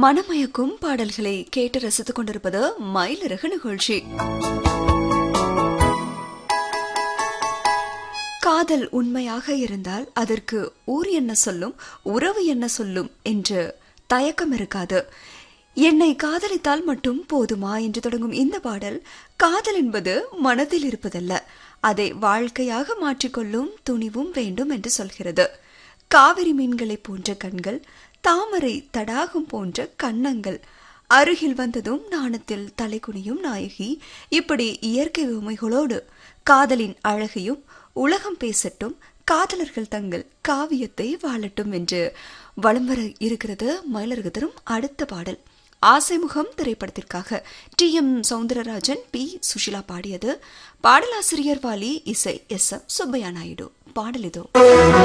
மனமயக்கும் பாடல்களை கேட்டு ரசித்துக் கொண்டிருப்பது மயிலிறகு நிகழ்ச்சி காதல் உண்மையாக இருந்தால் அதற்கு ஊர் என்ன சொல்லும் உறவு என்ன சொல்லும் என்று தயக்கம் இருக்காது என்னை காதலித்தால் மட்டும் போதுமா என்று தொடங்கும் இந்த பாடல் காதல் என்பது மனதில் இருப்பதல்ல அதை வாழ்க்கையாக மாற்றிக்கொள்ளும் துணிவும் வேண்டும் என்று சொல்கிறது காவிரி மீன்களைப் போன்ற கண்கள் தாமரை தடாகம் போன்ற கன்னங்கள் அருகில் வந்ததும் நாணத்தில் தலைகுனியும் நாயகி இப்படி இயற்கை உமைகளோடு காதலின் அழகையும் உலகம் பேசட்டும் காதலர்கள் தங்கள் காவியத்தை வாழட்டும் என்று வலம் வர இருக்கிறது மயிலருக்கு தரும் அடுத்த பாடல் ஆசைமுகம் திரைப்படத்திற்காக T M Soundararajan P Susheela பாடியது பாடலாசிரியர் வாலி இசை எஸ் எம் சுப்பையா நாயுடு பாடல் இதோ